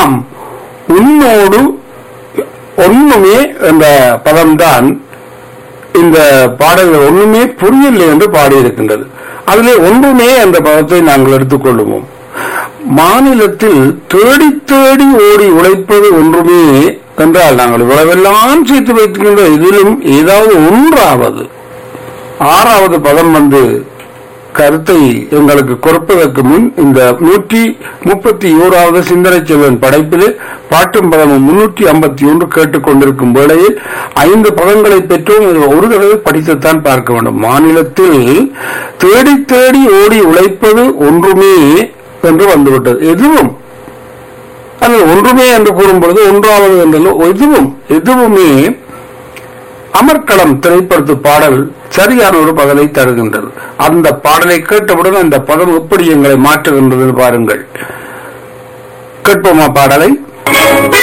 ஆம் உன்னோடு ஒண்ணுமே என்ற பதம்தான் இந்த பாடல்கள் ஒண்ணுமே புரியவில்லை என்று பாடியிருக்கின்றது அதிலே ஒன்றுமே என்ற பதத்தை நாங்கள் எடுத்துக்கொள்ளுவோம் மாநிலத்தில் தேடி தேடி ஓடி உழைப்பது ஒன்றுமே என்றால் நாங்கள் இவ்வளவெல்லாம் சேர்த்து வைத்துக்கின்ற இதிலும் ஏதாவது ஒன்றாவது ஆறாவது பதம் வந்து கருத்தை எங்களுக்கு கொடுப்பதற்கு முன் இந்த நூற்றி முப்பத்தி ஓராவது சிந்தனை செல்வன் படைப்பில் பாட்டும் பதமும் முன்னூற்றி ஐம்பத்தி ஒன்று கேட்டுக்கொண்டிருக்கும் வேளையில் ஐந்து பதங்களை பெற்றோம் இதில் ஒரு தடவை படித்துத்தான் பார்க்க வேண்டும் மாநிலத்தில் தேடி தேடி ஓடி உழைப்பது ஒன்றுமே என்று வந்துவிட்டது எதுவும் அது ஒன்றுமே என்று கூறும் பொழுது ஒன்றாவது என்றால் எதுவும் எதுவுமே அமர்க்களம் திரைப்படத்து பாடல் சரியான ஒரு பதிலை தருகின்றது அந்த பாடலை கேட்டவுடன் அந்த பதம் எப்படி எங்களை மாற்றுகின்றது பாருங்கள் கேட்போமா பாடலை